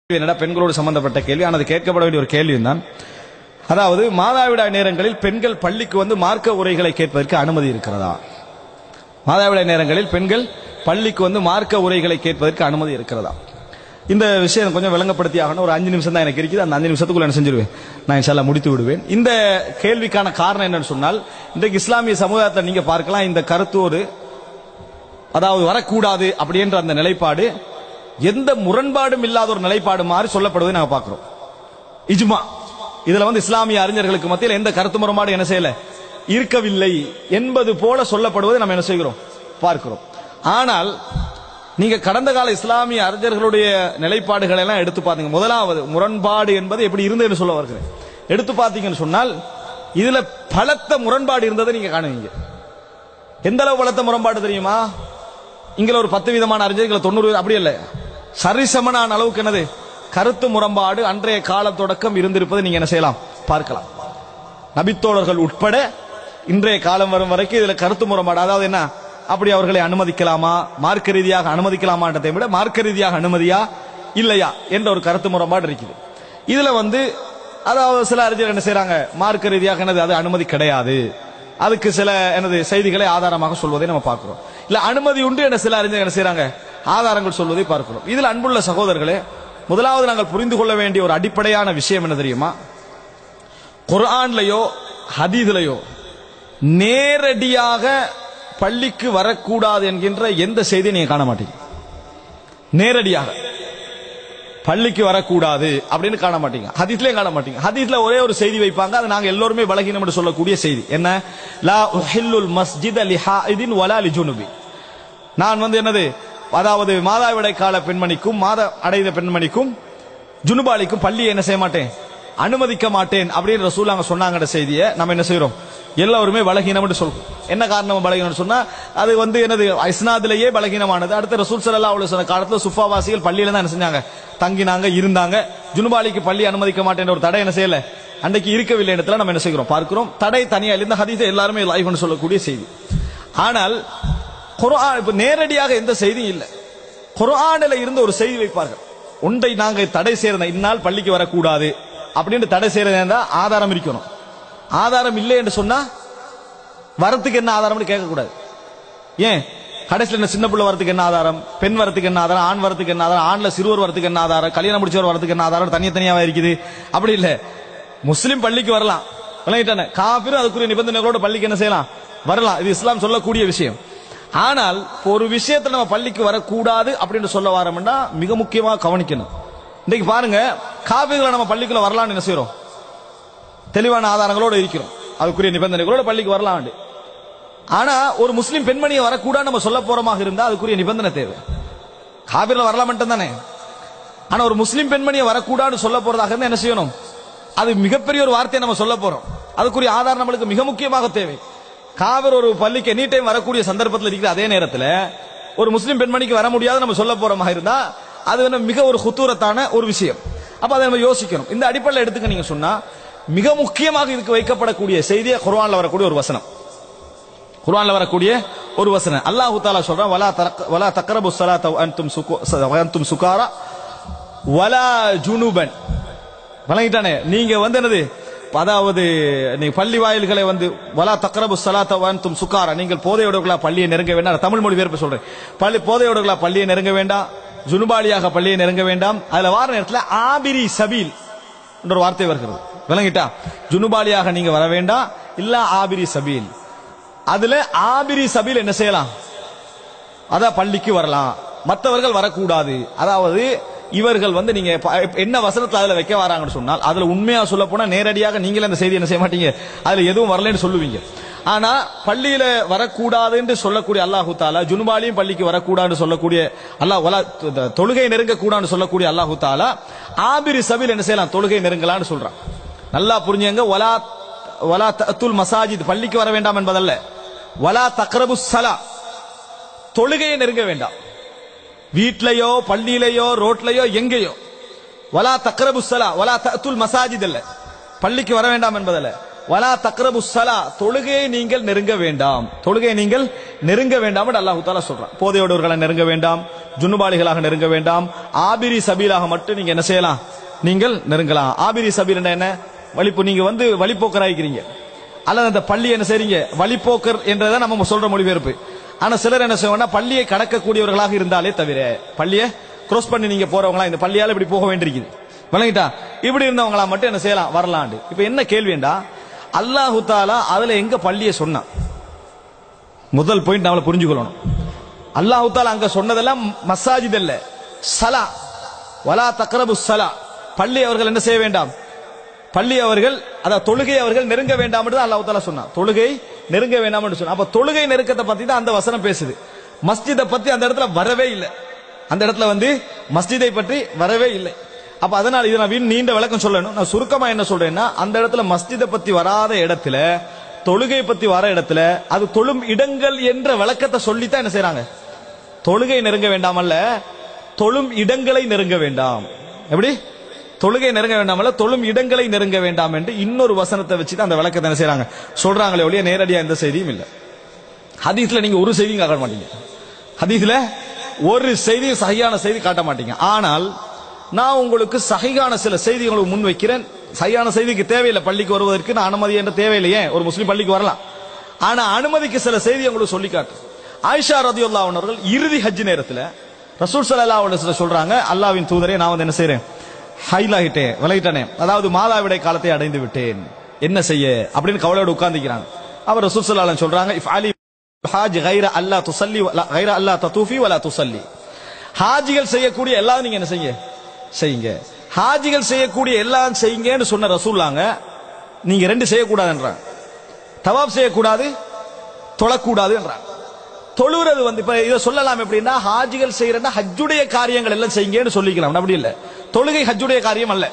என்னடா பெண்களோடு சம்பந்தப்பட்ட கேள்வி ஆனால் அது கேட்கப்பட வேண்டிய ஒரு கேள்வி தான் அதாவது மாதாவிடாய் நேரங்களில் பெண்கள் பள்ளிக்கு வந்து மார்க்க உரைகளை கேட்பதற்கு அனுமதி இருக்கிறதா மாதாவிடாய் நேரங்களில் பெண்கள் பள்ளிக்கு வந்து மார்க்க உரைகளை கேட்பதற்கு அனுமதி இருக்கிறதா இந்த விஷயம் கொஞ்சம் விளங்கப்படுத்தி ஆகணும் ஒரு அஞ்சு நிமிஷம் தான் எனக்கு இருக்குது அந்த அஞ்சு நிமிஷத்துக்குள்ள என்ன செஞ்சிருவேன் நான் இன்ஷால்லா முடித்து விடுவேன் இந்த கேள்விக்கான காரணம் என்னன்னு சொன்னால் இன்றைக்கு இஸ்லாமிய சமுதாயத்தை நீங்க பார்க்கலாம் இந்த கருத்தோடு அதாவது வரக்கூடாது அப்படின்ற அந்த நிலைப்பாடு எந்த முரண்பாடும் இல்லாத ஒரு நிலைப்பாடு மாதிரி சொல்லப்படுவதை நாங்க பார்க்கிறோம் இஜ்மா இதுல வந்து இஸ்லாமிய அறிஞர்களுக்கு மத்தியில் எந்த கருத்து முரண்பாடு என்ன செய்யல இருக்கவில்லை என்பது போல சொல்லப்படுவதை நம்ம என்ன செய்கிறோம் பார்க்கிறோம் ஆனால் நீங்க கடந்த கால இஸ்லாமிய அறிஞர்களுடைய நிலைப்பாடுகளை எல்லாம் எடுத்து பார்த்தீங்க முதலாவது முரண்பாடு என்பது எப்படி இருந்ததுன்னு சொல்ல வருகிறேன் எடுத்து பார்த்தீங்கன்னு சொன்னால் இதுல பலத்த முரண்பாடு இருந்ததை நீங்க காணுவீங்க எந்த அளவு பலத்த முரண்பாடு தெரியுமா இங்க ஒரு பத்து விதமான அறிஞர்கள் தொண்ணூறு அப்படி இல்லை சரிசமனான அளவுக்கு என்னது கருத்து முரண்பாடு அன்றைய காலம் தொடக்கம் இருந்திருப்பதை நீங்க என்ன செய்யலாம் பார்க்கலாம் நபித்தோழர்கள் உட்பட இன்றைய காலம் வரும் வரைக்கும் இதுல கருத்து முரண்பாடு அதாவது என்ன அப்படி அவர்களை அனுமதிக்கலாமா மார்க்க ரீதியாக அனுமதிக்கலாமான்றதை விட மார்க்க ரீதியாக அனுமதியா இல்லையா என்ற ஒரு கருத்து முரண்பாடு இருக்குது இதுல வந்து அதாவது சில அறிஞர் என்ன செய்றாங்க மார்க்க ரீதியாக என்னது அது அனுமதி கிடையாது அதுக்கு சில எனது செய்திகளை ஆதாரமாக சொல்வதை நம்ம பார்க்கிறோம் இல்ல அனுமதி உண்டு என சில அறிஞர் என்ன செய்றாங்க ஆதாரங்கள் சொல்வதை பார்க்கிறோம் இதில் அன்புள்ள சகோதரர்களே முதலாவது நாங்கள் புரிந்து கொள்ள வேண்டிய ஒரு அடிப்படையான விஷயம் என்ன தெரியுமா குர்ஆன்லயோ ஹதீதுலயோ நேரடியாக பள்ளிக்கு வரக்கூடாது என்கின்ற எந்த செய்தியை நீங்க காண மாட்டீங்க நேரடியாக பள்ளிக்கு வரக்கூடாது அப்படின்னு காண மாட்டீங்க ஹதீஸ்லயும் காண மாட்டீங்க ஹதீஸ்ல ஒரே ஒரு செய்தி வைப்பாங்க அது நாங்க எல்லோருமே பலகீனம் என்று சொல்லக்கூடிய செய்தி என்ன லா உஹில்லுல் மஸ்ஜித லிஹாஇதின் வலா லிஜுனுபி நான் வந்து என்னது அதாவது மாதாவிடை கால பெண்மணிக்கும் மாத அடைந்த பெண்மணிக்கும் ஜுனுபாலிக்கும் பள்ளியை என்ன செய்ய மாட்டேன் அனுமதிக்க மாட்டேன் அப்படின்னு ரசூலாங்க சொன்னாங்கன்ற செய்தியை நம்ம என்ன செய்யறோம் எல்லோருமே பலகீனம் என்று சொல்றோம் என்ன காரணம் பலகீனம் சொன்னா அது வந்து என்னது இஸ்னாதிலேயே பலகீனமானது அடுத்து ரசூல் சல்லா அவ்வளவு சொன்ன காலத்துல சுஃபாவாசிகள் பள்ளியில தான் என்ன செஞ்சாங்க தங்கினாங்க இருந்தாங்க ஜுனுபாலிக்கு பள்ளி அனுமதிக்க மாட்டேன் ஒரு தடை என்ன செய்யல அன்றைக்கு இருக்கவில்லை இடத்துல நம்ம என்ன செய்கிறோம் பார்க்கிறோம் தடை தனியா இந்த ஹதீஸை எல்லாருமே லைஃப்னு சொல்லக்கூடிய செய்தி ஆனால் குர்ஆன் இப்ப நேரடியாக எந்த செய்தியும் இல்லை குர்ஆனில் இருந்து ஒரு செய்தி வைப்பார்கள் ஒன்றை நாங்க தடை செய்யறத இந்நாள் பள்ளிக்கு வரக்கூடாது அப்படின்னு தடை செய்யறதா ஆதாரம் இருக்கணும் ஆதாரம் இல்லை என்று சொன்னா வரத்துக்கு என்ன ஆதாரம்னு கேட்கக்கூடாது ஏன் கடைசியில் என்ன சின்ன பிள்ளை வரத்துக்கு என்ன ஆதாரம் பெண் வரத்துக்கு என்ன ஆதாரம் ஆண் வரத்துக்கு என்ன ஆதாரம் ஆண்ல சிறுவர் வரத்துக்கு என்ன ஆதாரம் கல்யாணம் முடிச்சவர் வரத்துக்கு என்ன ஆதாரம் தனித்தனியாவா இருக்குது அப்படி இல்ல முஸ்லிம் பள்ளிக்கு வரலாம் விளங்கிட்டானே காபிரும் அதுக்குரிய நிபந்தனைகளோட பள்ளிக்கு என்ன செய்யலாம் வரலாம் இது இஸ்லாம் சொல்லக்கூடிய விஷயம் ஆனால் ஒரு விஷயத்தை நம்ம பள்ளிக்கு வரக்கூடாது அப்படின்னு சொல்ல வரோம்னா மிக முக்கியமாக கவனிக்கணும் இன்னைக்கு பாருங்க காபிர்களை நம்ம பள்ளிக்குள்ள வரலாம்னு என்ன செய்யறோம் தெளிவான ஆதாரங்களோட இருக்கிறோம் அதுக்குரிய நிபந்தனைகளோட பள்ளிக்கு வரலாம் ஆனா ஒரு முஸ்லிம் பெண்மணியை வரக்கூடாது நம்ம சொல்ல போறமாக இருந்தா அதுக்குரிய நிபந்தனை தேவை காபிரில் வரலாம் மட்டும் தானே ஆனா ஒரு முஸ்லிம் பெண்மணியை வரக்கூடாதுன்னு சொல்ல போறதாக இருந்தா என்ன செய்யணும் அது மிகப்பெரிய ஒரு வார்த்தையை நம்ம சொல்ல போறோம் அதுக்குரிய ஆதாரம் நம்மளுக்கு மிக முக்கியமாக தேவை காவிர் ஒரு பள்ளிக்கு எனி டைம் வரக்கூடிய சந்தர்ப்பத்தில் இருக்கிற அதே நேரத்தில் ஒரு முஸ்லிம் பெண்மணிக்கு வர முடியாது நம்ம சொல்ல போறமாக இருந்தா அது வந்து மிக ஒரு குத்தூரத்தான ஒரு விஷயம் அப்ப அதை நம்ம யோசிக்கணும் இந்த அடிப்படையில் எடுத்துக்க நீங்க சொன்னா மிக முக்கியமாக இதுக்கு வைக்கப்படக்கூடிய செய்தியை குர்ஆன்ல வரக்கூடிய ஒரு வசனம் குர்ஆன்ல வரக்கூடிய ஒரு வசனம் அல்லாஹு தாலா சொல்றான் வலா தரக் வலா தக்ரபு ஸலாத்த அன்தும் சுகு அன்தும் சுகாரா வலா ஜுனுபன் வழங்கிட்டானே நீங்க வந்து என்னது அதாவது நீங்க பள்ளி வாயில்களை வந்து வலா தக்ரபு ஸலாத்த அன்தும் சுகாரா நீங்கள் போதையோடுகளா பள்ளியை நெருங்க வேண்டாம் தமிழ் மொழி வேறு சொல்றேன் பள்ளி போதையோடுகளா பள்ளியை நெருங்க வேண்டாம் ஜுனுபாலியாக பள்ளியை நெருங்க வேண்டாம் அதுல வார நேரத்தில் ஆபிரி சபீல் என்ற ஒரு வார்த்தை வருகிறது விளங்கிட்டா ஜுனுபாலியாக நீங்க வர வேண்டாம் இல்ல ஆபிரி சபீல் அதுல ஆபிரி சபீல் என்ன செய்யலாம் அதான் பள்ளிக்கு வரலாம் மற்றவர்கள் வரக்கூடாது அதாவது இவர்கள் வந்து நீங்க ப- என்ன வசனத்துல அதுல வைக்க வராங்கன்னு சொன்னால் அதுல உண்மையா சொல்ல போனா நேரடியாக நீங்களே அந்த செய்தி என்ன செய்ய மாட்டீங்க அதுல எதுவும் வரலன்னு சொல்லுவீங்க ஆனா பள்ளியில வரக்கூடாதுன்னு சொல்லக்கூடிய அல்லாஹு தாலா ஜுனுபாலியும் பள்ளிக்கு வரக்கூடாதுன்னு சொல்லக்கூடிய அல்லாஹ் வலா த- தொழுகை நெருங்க கூடாதுன்னு சொல்லக்கூடிய அல்லாஹு தாலா ஆபிரி சபீல் என்ன செய்யலாம் தொழுகை நெருங்கலாம்னு சொல்றான் நல்லா புரிஞ்சுங்க வலா வலா தத்துல் மசாஜித் பள்ளிக்கு வர வேண்டாம் என்பதல்ல வலா தக்ரபு சலா தொழுகையை நெருங்க வேண்டாம் வீட்லயோ பள்ளியிலயோ ரோட்லயோ எங்கேயோ வலா தக்ரபு சலா வலா தத்துல் மசாஜித் அல்ல பள்ளிக்கு வர வேண்டாம் என்பதல்ல வலா தக்ரபு சலா தொழுகையை நீங்கள் நெருங்க வேண்டாம் தொழுகையை நீங்கள் நெருங்க வேண்டாம் என்று அல்லாஹு தாலா சொல்றான் போதையோடவர்களை நெருங்க வேண்டாம் ஜுன்னுபாலிகளாக நெருங்க வேண்டாம் ஆபிரி சபீலாக மட்டும் நீங்க என்ன செய்யலாம் நீங்கள் நெருங்கலாம் ஆபிரி சபீல் என்ன வழிப்பு நீங்க வந்து வழிப்போக்கராயிருக்கிறீங்க அல்லது அந்த பள்ளி என்ன செய்றீங்க வழிப்போக்கர் என்றதை நம்ம சொல்ற மொழிபெயர்ப்பு ஆனா சிலர் என்ன செய்வாங்கன்னா பள்ளியை கடக்கக்கூடியவர்களாக இருந்தாலே தவிர பள்ளியை கிராஸ் பண்ணி நீங்க போறவங்களா இந்த பள்ளியால இப்படி போக வேண்டியிருக்குது விளங்கிட்டா இப்படி இருந்தவங்களா மட்டும் என்ன செய்யலாம் வரலாண்டு இப்ப என்ன கேள்விண்டா அல்லாஹு தாலா அதுல எங்க பள்ளியை சொன்னான் முதல் பாயிண்ட் நம்மள புரிஞ்சுக்கொள்ளணும் அல்லாஹு தாலா அங்க சொன்னதெல்லாம் மசாஜித் அல்ல சலா வலா தக்ரபு சலா பள்ளி அவர்கள் என்ன செய்ய வேண்டாம் பள்ளி அவர்கள் அதாவது தொழுகை அவர்கள் நெருங்க வேண்டாம் என்று அல்லாஹ் தாலா சொன்னான் தொழுகை நெருங்க வேண்டாம் என்று சொன்னான் அப்ப தொழுகை நெருக்கத்தை பத்தி தான் அந்த வசனம் பேசுது மஸ்ஜிதை பத்தி அந்த இடத்துல வரவே இல்லை அந்த இடத்துல வந்து மஸ்ஜிதை பற்றி வரவே இல்லை அப்ப அதனால இதை நான் வீண் நீண்ட விளக்கம் சொல்லணும் நான் சுருக்கமா என்ன சொல்றேன்னா அந்த இடத்துல மஸ்ஜிதை பத்தி வராத இடத்துல தொழுகை பத்தி வர இடத்துல அது தொழும் இடங்கள் என்ற விளக்கத்தை சொல்லித்தான் என்ன செய்றாங்க தொழுகை நெருங்க வேண்டாம் அல்ல தொழும் இடங்களை நெருங்க வேண்டாம் எப்படி தொழுகை நெருங்க வேண்டாம் அல்ல தொழும் இடங்களை நெருங்க வேண்டாம் என்று இன்னொரு வசனத்தை வச்சு தான் அந்த விளக்கத்தை என்ன செய்றாங்க சொல்றாங்களே ஒழிய நேரடியா எந்த செய்தியும் இல்லை ஹதீஸ்ல நீங்க ஒரு செய்தியும் காட்ட மாட்டீங்க ஹதீஸ்ல ஒரு செய்தியும் சகியான செய்தி காட்ட மாட்டீங்க ஆனால் நான் உங்களுக்கு சகிகான சில செய்திகளை முன்வைக்கிறேன் சரியான செய்திக்கு தேவையில்லை பள்ளிக்கு வருவதற்கு நான் அனுமதி என்ற தேவையில்லையே ஒரு முஸ்லீம் பள்ளிக்கு வரலாம் ஆனா அனுமதிக்கு சில செய்தி உங்களுக்கு சொல்லி காட்டு ஆயிஷா ரதியுல்லா அவர்கள் இறுதி ஹஜ் நேரத்துல ரசூல் ஸல்லல்லாஹு அலைஹி வஸல்லம் சொல்றாங்க அல்லாஹ்வின் தூதரே நான் வந்து என்ன செய்றேன் ஹைலாகிட்டேன் விலகிட்டனே அதாவது மாதாவிடை காலத்தை அடைந்து விட்டேன் என்ன செய்ய அப்படின்னு கவலையோடு உட்கார்ந்துக்கிறாங்க அவர் ரசூல் ஸல்லல்லாஹு அலைஹி வஸல்லம் சொல்றாங்க இஃப் அலி ஹாஜ் கைர அல்லா துசல்லி கைர அல்லா ததூஃபி வலா துசல்லி ஹாஜிகள் செய்யக்கூடிய எல்லாம் நீங்க என்ன செய்யுங்க செய்யுங்க ஹாஜிகள் செய்யக்கூடிய எல்லாம் செய்யுங்கன்னு சொன்ன ரசூல்லாங்க நீங்க ரெண்டு செய்யக்கூடாதுன்றாங்க தவாப் செய்யக்கூடாது தொழக்கூடாதுன்றாங்க தொழுறது வந்து இப்ப இதை சொல்லலாம் எப்படின்னா ஹாஜிகள் செய்யறதா ஹஜ்ஜுடைய காரியங்கள் எல்லாம் செய்யுங்கன்னு சொல்லிக்கலாம் அப்படி இல்ல தொழுகை ஹஜ்ஜுடைய காரியம் அல்ல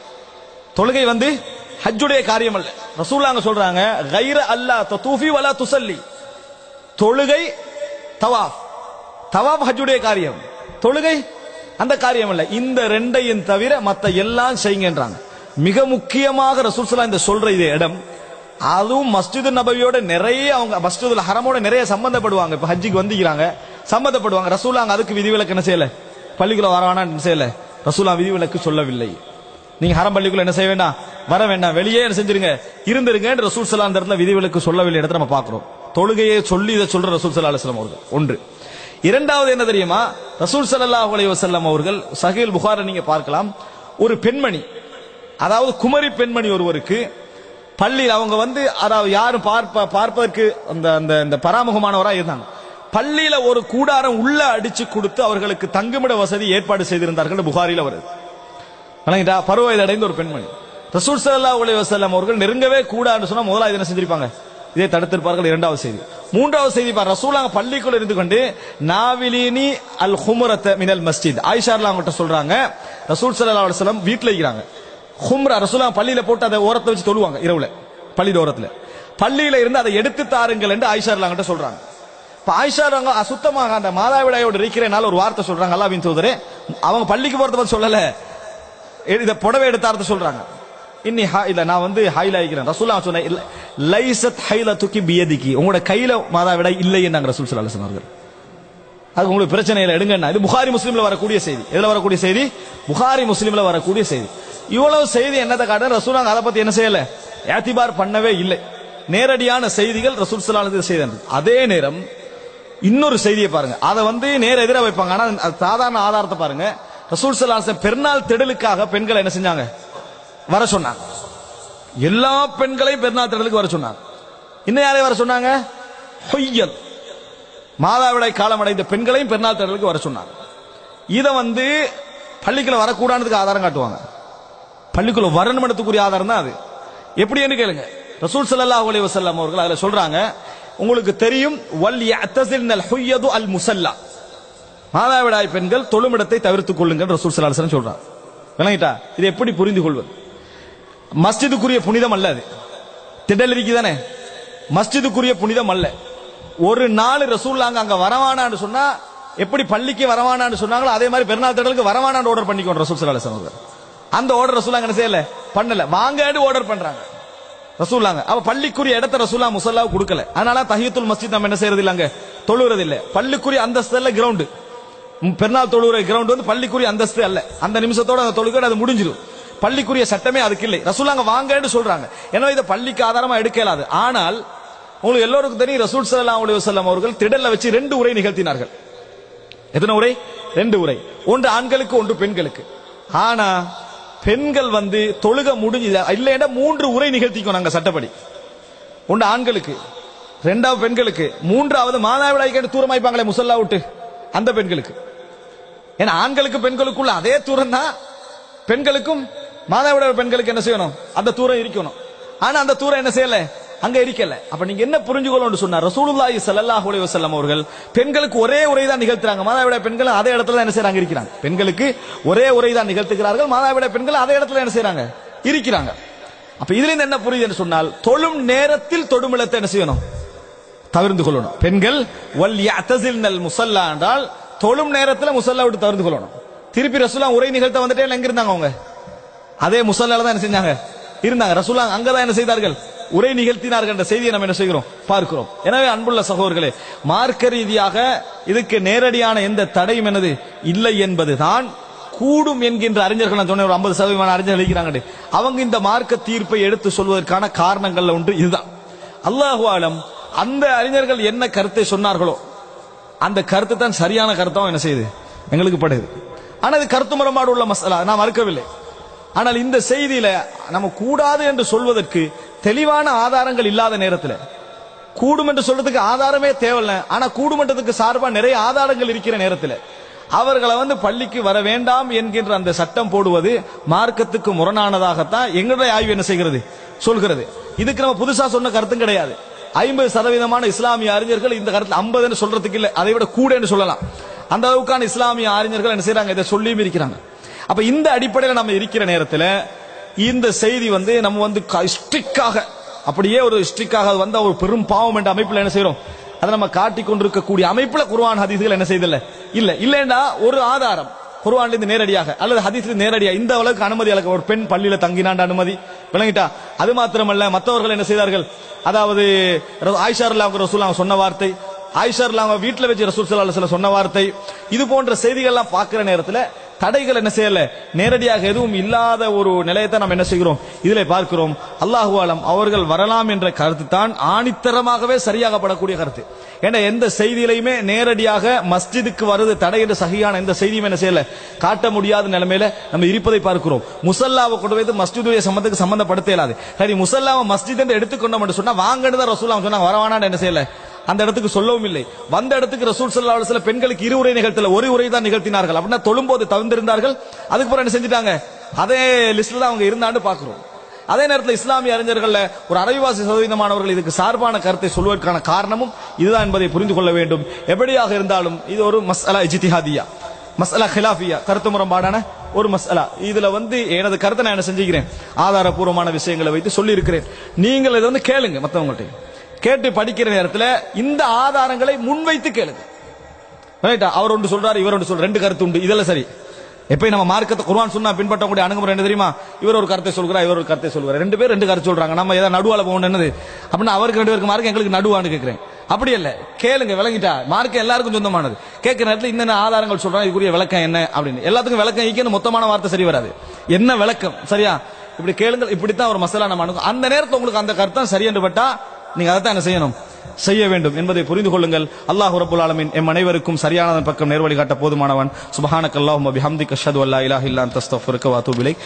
தொழுகை வந்து ஹஜ்ஜுடைய காரியம் அல்ல ரசூல்லாங்க சொல்றாங்க கைர அல்லா தூஃபி வலா துசல்லி தொழுகை தவாஃப் தவாஃப் ஹஜ்ஜுடைய காரியம் தொழுகை அந்த காரியம் அல்ல இந்த ரெண்டையும் தவிர மத்த எல்லாம் செய்யுங்கன்றாங்க மிக முக்கியமாக ரசூல்சலா இந்த சொல்ற இது இடம் அதுவும் மஸ்ஜிது நபவியோட நிறைய அவங்க மஸ்ஜிதுல் ஹரமோட நிறைய சம்பந்தப்படுவாங்க இப்ப ஹஜ்ஜிக்கு வந்துக்கிறாங்க சம்பந்தப்படுவாங்க ரசூலாங்க அதுக்கு விதிவிலக்கு என்ன செய்யல பள்ளிக்குள்ள வர வேணாம் என்ன செய்யல ரசூலா விதிவிலக்கு சொல்லவில்லை நீங்க ஹரம் பள்ளிக்குள்ள என்ன செய்ய வேண்டாம் வர வேண்டாம் வெளியே என்ன செஞ்சிருங்க இருந்திருங்க ரசூல் சலா அந்த இடத்துல விதிவிலக்கு சொல்லவில்லை இடத்துல நம்ம பாக்குறோம் தொழுகையை சொல்லி இதை சொல்ற ரசூல் சல்லா அலுவலம் அவர்கள் ஒன்று இரண்டாவது என்ன தெரியுமா ரசூல் ஸல்லல்லாஹு அலைஹி வஸல்லம் அவர்கள் சஹீல் புகாரை நீங்க பார்க்கலாம் ஒரு பெண்மணி அதாவது குமரி பெண்மணி ஒருவருக்கு பள்ளியில் அவங்க வந்து அதாவது யாரும் பார்ப்ப பார்ப்பதற்கு அந்த அந்த இந்த பராமுகமானவராக இருந்தாங்க பள்ளியில ஒரு கூடாரம் உள்ள அடிச்சு கொடுத்து அவர்களுக்கு தங்குமிட வசதி ஏற்பாடு செய்திருந்தார்கள் புகாரில வருது வணங்கிட்டா பருவ வயது அடைந்த ஒரு பெண்மணி ரசூல் ஸல்லல்லாஹு அலைஹி வஸல்லம் அவர்கள் நெருங்கவே கூடாதுன்னு சொன்னா முதலாவது என்ன செஞ்சிருப்பாங்க இதை தடுத்திருப்பார்கள் இரண்டாவது செய்தி மூன்றாவது செய்தி பார் ரசூலாங்க பள்ளிக்குள்ள இருந்து கொண்டு நாவிலினி அல் ஹுமுரத்த மினல் மஸ்ஜித் ஆயிஷார்ல அவங்ககிட்ட சொல்றாங்க ரசூல் ஸல்லல்லாஹு அலைஹி வஸல்லம் வீட்ல இருக்கிறாங்க ஹும்ரா ரசூலாங்க பள்ளியில போட்டு அதை ஓரத்தை வச்சு தொழுவாங்க இரவுல பள்ளியில ஓரத்துல பள்ளியில இருந்து அதை எடுத்து தாருங்கள் என்று ஆயிஷார்ல அவங்ககிட்ட சொல்றாங்க இப்ப ஆயிஷார் அவங்க அசுத்தமாக அந்த மாதாவிடாயோடு இருக்கிறனால ஒரு வார்த்தை சொல்றாங்க அல்லாவின் தூதரே அவங்க பள்ளிக்கு போறத பத்தி சொல்லல இத புடவை எடுத்தார்த்த சொல்றாங்க இன்னி ஹா இல்ல நான் வந்து ஹைல ஆகிக்கிறேன் ரசூல்லா சொன்னேன் இல்ல லைசத் ஹைல துக்கி பியதிக்கி உங்களோட கையில மாதாவிடா இல்லை என்னாங்க ரசூல் சல்லா அலுவலம் அவர்கள் அது உங்களுக்கு பிரச்சனை இல்லை எடுங்கன்னா இது புகாரி முஸ்லீம்ல வரக்கூடிய செய்தி எதுல வரக்கூடிய செய்தி புகாரி முஸ்லீம்ல வரக்கூடிய செய்தி இவ்வளவு செய்தி என்னத்தை காட்ட ரசூலாங்க அதை பத்தி என்ன செய்யல ஏத்திபார் பண்ணவே இல்லை நேரடியான செய்திகள் ரசூல் சல்லா செய்தது அதே நேரம் இன்னொரு செய்தியை பாருங்க அதை வந்து நேர எதிர வைப்பாங்க ஆனா அது சாதாரண ஆதாரத்தை பாருங்க ரசூல் சல்லாஹ் பெருநாள் திடலுக்காக பெண்களை என்ன செஞ்சாங்க வர சொன்னாங்க எல்லா பெண்களையும் பெருநாள் திடலுக்கு வர சொன்னாங்க இன்னும் யாரையும் வர சொன்னாங்க ஹொய்யல் மாதாவிடாய் காலம் அடைந்த பெண்களையும் பெருநாள் திடலுக்கு வர சொன்னாங்க இதை வந்து பள்ளிக்குள்ள வரக்கூடாதுக்கு ஆதாரம் காட்டுவாங்க பள்ளிக்குள்ள வரணுமனத்துக்குரிய ஆதாரம் தான் அது எப்படின்னு கேளுங்க ரசூல் ஸல்லல்லாஹு அலைஹி வஸல்லம் அவர்கள் அதுல சொல்றாங்க உங்களுக்கு தெரியும் வல் யஅ்தஸில்னல் ஹுய்யது அல் முஸல்லா மாதாவிடாய் பெண்கள் தொழுமிடத்தை தவிர்த்துக் கொள்ளுங்கள் ரசூல் ஸல்லல்லாஹு அலைஹி வஸல்லம் சொல்றாங்க விளங்கிட்டா இது எப்படி புரிந்து கொள்வது மஸ்ஜிதுக்குரிய புனிதம் அல்ல அது திடல் இருக்குதானே மஸ்ஜிதுக்குரிய புனிதம் அல்ல ஒரு நாள் ரசூல்லாங்க அங்க வரவானான்னு சொன்னா எப்படி பள்ளிக்கு வரவானான்னு சொன்னாங்களோ அதே மாதிரி பெருநாள் திடலுக்கு வரவானான்னு ஆர்டர் பண்ணிக்கோங்க ரசூல் ஸல்லல்லாஹு அலைஹி வஸல்லம் அந்த ஆர்டர் ரசூலாங்க என்ன செய்யல பண்ணல வாங்கன்னு ஆர்டர் பண்றாங்க ரசூலாங்க அவ பள்ளிக்குரிய இடத்த ரசூலா முசல்லா கொடுக்கல அதனால தஹியத்துல் மஸ்ஜித் நம்ம என்ன செய்யறது இல்லங்க தொழுகிறது இல்ல பள்ளிக்குரிய அந்தஸ்து அல்ல கிரவுண்டு பெருநாள் தொழுகிற கிரவுண்ட் வந்து பள்ளிக்குரிய அந்தஸ்து அல்ல அந்த நிமிஷத்தோட அந்த தொழுகை அது முடிஞ்சிடும் பள்ளிக்குரிய சட்டமே அதுக்கு இல்லை ரசூலாங்க வாங்கன்னு சொல்றாங்க ஏன்னா இதை பள்ளிக்கு ஆதாரமா எடுக்க இயலாது ஆனால் உங்களுக்கு எல்லோருக்கும் தெரியும் ரசூல் ஸல்லல்லாஹு அலைஹி வஸல்லம் அவர்கள் திடல்ல வச்சு ரெண்டு உரை நிகழ்த்தினார்கள் எத்தனை உரை ரெண்டு உரை ஒன்று ஆண்களுக்கு ஒன்று பெண்களுக்கு ஆனா பெண்கள் வந்து தொழுக முடிஞ்சு இல்லைன்னா மூன்று உரை நிகழ்த்திக்கோ நாங்க சட்டப்படி ஒன்று ஆண்களுக்கு ரெண்டாவது பெண்களுக்கு மூன்றாவது மாதாவிடாய் கேட்டு தூரமாய்ப்பாங்களே முசல்லா விட்டு அந்த பெண்களுக்கு ஏன்னா ஆண்களுக்கு பெண்களுக்குள்ள அதே தூரம் தான் பெண்களுக்கும் மாதாவிடாய் பெண்களுக்கு என்ன செய்யணும் அந்த தூரம் இருக்கணும் ஆனா அந்த தூரம் என்ன செய்யல அங்க இருக்கல அப்ப நீங்க என்ன புரிஞ்சுக்கணும்னு சொன்னா ரசூலுல்லாஹி ஸல்லல்லாஹு அலைஹி வஸல்லம் அவர்கள் பெண்களுக்கு ஒரே உரை தான் நிகழ்த்துறாங்க மாதாவிடாய் பெண்கள் அதே இடத்துல தான் என்ன செய்றாங்க இருக்கிறாங்க பெண்களுக்கு ஒரே உரை தான் நிகழ்த்துகிறார்கள் மாதாவிடாய் பெண்கள் அதே இடத்துல என்ன செய்றாங்க இருக்கிறாங்க அப்ப இதுல இருந்து என்ன புரியுதுன்னு சொன்னால் தொழும் நேரத்தில் தொடுமிளத்தை என்ன செய்யணும் தவிர்த்து கொள்ளணும் பெண்கள் வல் யஅ்தஸில்னல் முஸல்லா என்றால் தொழும் நேரத்துல முசல்லா விட்டு தவிர்த்து கொள்ளணும் திருப்பி ரசூலா உரை நிகழ்த்த வந்துட்டே எங்க இருந்தாங்க அவங்க அதே முசல்லால தான் என்ன செஞ்சாங்க இருந்தாங்க ரசூலா அங்கதான் என்ன செய்தார்கள் உரை நிகழ்த்தினார்கள் என்ற செய்தியை நம்ம என்ன செய்கிறோம் பார்க்கிறோம் எனவே அன்புள்ள சகோதரர்களே மார்க்க ரீதியாக இதுக்கு நேரடியான எந்த தடையும் என்னது இல்லை என்பதுதான் கூடும் என்கின்ற அறிஞர்கள் நான் சொன்ன ஒரு ஐம்பது சதவீதமான அறிஞர்கள் இருக்கிறாங்க அவங்க இந்த மார்க்க தீர்ப்பை எடுத்து சொல்வதற்கான காரணங்கள்ல ஒன்று இதுதான் அல்லாஹு ஆலம் அந்த அறிஞர்கள் என்ன கருத்தை சொன்னார்களோ அந்த கருத்து தான் சரியான கருத்தாவும் என்ன செய்யுது எங்களுக்கு படுது ஆனா இது கருத்து முரண்பாடு உள்ள மசாலா நான் மறுக்கவில்லை ஆனால் இந்த செய்தியில நம்ம கூடாது என்று சொல்வதற்கு தெளிவான ஆதாரங்கள் இல்லாத நேரத்தில் கூடும் என்று சொல்றதுக்கு ஆதாரமே தேவையில்லை ஆனா கூடுமன்றதுக்கு சார்பா நிறைய ஆதாரங்கள் இருக்கிற நேரத்தில் அவர்களை வந்து பள்ளிக்கு வர வேண்டாம் என்கின்ற அந்த சட்டம் போடுவது மார்க்கத்துக்கு முரணானதாகத்தான் எங்களுடைய ஆய்வு என்ன செய்கிறது சொல்கிறது இதுக்கு நம்ம புதுசா சொன்ன கருத்தும் கிடையாது ஐம்பது சதவீதமான இஸ்லாமிய அறிஞர்கள் இந்த கருத்து ஐம்பதுன்னு சொல்றதுக்கு இல்லை அதை விட கூடன்னு சொல்லலாம் அந்த அளவுக்கான இஸ்லாமிய அறிஞர்கள் என்ன செய்றாங்க இதை சொல்லியும் இருக்கிறாங்க அப்ப இந்த அடிப்படையில் நம்ம இருக்கிற நேரத்தில் இந்த செய்தி வந்து நம்ம வந்து ஸ்ட்ரிக்டாக அப்படியே ஒரு ஸ்ட்ரிக்டாக வந்த ஒரு பெரும் பாவம் என்ற அமைப்பில் என்ன செய்றோம் அதை நம்ம காட்டிக் கொண்டிருக்கக்கூடிய அமைப்புல குர்ஆன் ஹதீஸ்கள் என்ன செய்தல்ல இல்ல இல்லைன்னா ஒரு ஆதாரம் குர்ஆன்ல இருந்து நேரடியாக அல்லது ஹதீஸ்ல நேரடியா இந்த அளவுக்கு அனுமதி அளவுக்கு ஒரு பெண் பள்ளியில தங்கினாண்ட அனுமதி விளங்கிட்டா அது மாத்திரமல்ல மற்றவர்கள் என்ன செய்தார்கள் அதாவது ஆயிஷா அவங்க ரசூல் அவங்க சொன்ன வார்த்தை ஆயிஷா அவங்க வீட்டுல வச்சு ரசூல் ஸல்லல்லாஹு அலைஹி வஸல்லம் சொன்ன வார்த்தை இது போன்ற செய்திகள்லாம் பார்க்கிற நேரத்துல தடைகள் என்ன செய்யல நேரடியாக எதுவும் இல்லாத ஒரு நிலையத்தை நம்ம என்ன செய்கிறோம் இதிலே பார்க்கிறோம் அல்லாஹு ஆலம் அவர்கள் வரலாம் என்ற கருத்து தான் ஆணித்தரமாகவே சரியாகப்படக்கூடிய கருத்து ஏன்னா எந்த செய்தியிலையுமே நேரடியாக மஸ்ஜிதுக்கு வருது தடை என்று சகியான எந்த செய்தியும் என்ன செய்யல காட்ட முடியாத நிலைமையில நம்ம இருப்பதை பார்க்கிறோம் முசல்லாவை கொண்டு வந்து மஸ்ஜிதுடைய சம்பந்தத்துக்கு சம்பந்தப்படுத்த இயலாது சரி முசல்லாவை மஸ்ஜித் என்று எடுத்துக்கொண்டோம் என்று சொன்னா வாங்கன்னு தான் ரசூல் அவங்க சொன்னாங்க வரவானான்னு என்ன செய்யல அந்த இடத்துக்கு சொல்லவும் இல்லை வந்த இடத்துக்கு ரசூல் ஸல்லல்லாஹு அலைஹி வஸல்லம் பெண்களுக்கு இரு உரை நிகழ்த்தல ஒரு உரை தான் நிகழ்த்தினார்கள் அப்படின்னா தொழும்போது தவிர்த்திருந்தார்கள் அதுக்கு பிறகு என்ன செஞ்சிட்டாங்க அதே லிஸ்ட்ல தான் அவங்க இருந்தாண்டு பாக்குறோம் அதே நேரத்தில் இஸ்லாமிய அறிஞர்கள்ல ஒரு அரைவாசி சதவீதமானவர்கள் இதுக்கு சார்பான கருத்தை சொல்வதற்கான காரணமும் இதுதான் என்பதை புரிந்து கொள்ள வேண்டும் எப்படியாக இருந்தாலும் இது ஒரு மஸ்அலா இஜ்திஹாதியா மஸ்அலா ஹிலாஃபியா கருத்து முரண்பாடான ஒரு மஸ்அலா இதுல வந்து எனது கருத்தை நான் என்ன செஞ்சுக்கிறேன் ஆதாரபூர்வமான விஷயங்களை வைத்து சொல்லி இருக்கிறேன் நீங்கள் இதை வந்து கேளுங்க மத்தவங்கள்ட்ட கேட்டு படிக்கிற நேரத்தில் இந்த ஆதாரங்களை முன்வைத்து கேளுங்க ரைட்டா அவர் ஒன்று சொல்றாரு இவர் ஒன்று சொல்ற ரெண்டு கருத்து உண்டு இதெல்லாம் சரி எப்பயும் நம்ம மார்க்கத்தை குர்ஆன் சொன்னா பின்பற்றக்கூடிய அணுகுமுறை என்ன தெரியுமா இவர் ஒரு கருத்தை சொல்கிறார் இவர் ஒரு கருத்தை சொல்கிறார் ரெண்டு பேர் ரெண்டு கருத்து சொல்றாங்க நம்ம ஏதாவது நடுவால போகணும் என்னது அப்படின்னா அவருக்கு ரெண்டு பேருக்கு மார்க்கம் எங்களுக்கு நடுவான்னு கேட்கிறேன் அப்படி இல்ல கேளுங்க விளங்கிட்டா மார்க்கம் எல்லாருக்கும் சொந்தமானது கேட்கிற நேரத்தில் என்னென்ன ஆதாரங்கள் சொல்றாங்க இதுக்குரிய விளக்கம் என்ன அப்படின்னு எல்லாத்துக்கும் விளக்கம் ஈக்கன்னு மொத்தமான வார்த்தை சரி வராது என்ன விளக்கம் சரியா இப்படி கேளுங்கள் இப்படித்தான் ஒரு மசாலா நம்ம அணுகும் அந்த நேரத்தில் உங்களுக்கு அந்த கருத்தம் சரி என்று பட்டா நீங்க அதை தான் என்ன செய்யணும் செய்ய வேண்டும் என்பதை புரிந்து கொள்ளுங்கள் அல்லாஹ் ரபுல் ஆலமின் எம் அனைவருக்கும் சரியானதன் பக்கம் நேர்வழி காட்ட போதுமானவன் சுபஹானக்கல்லாஹும் பிஹம்திக அஷ்ஹது அல்லா இலாஹ இல்லா அன்த அஸ்தக்ஃபிருக்க வ அத்தூபு இலைக்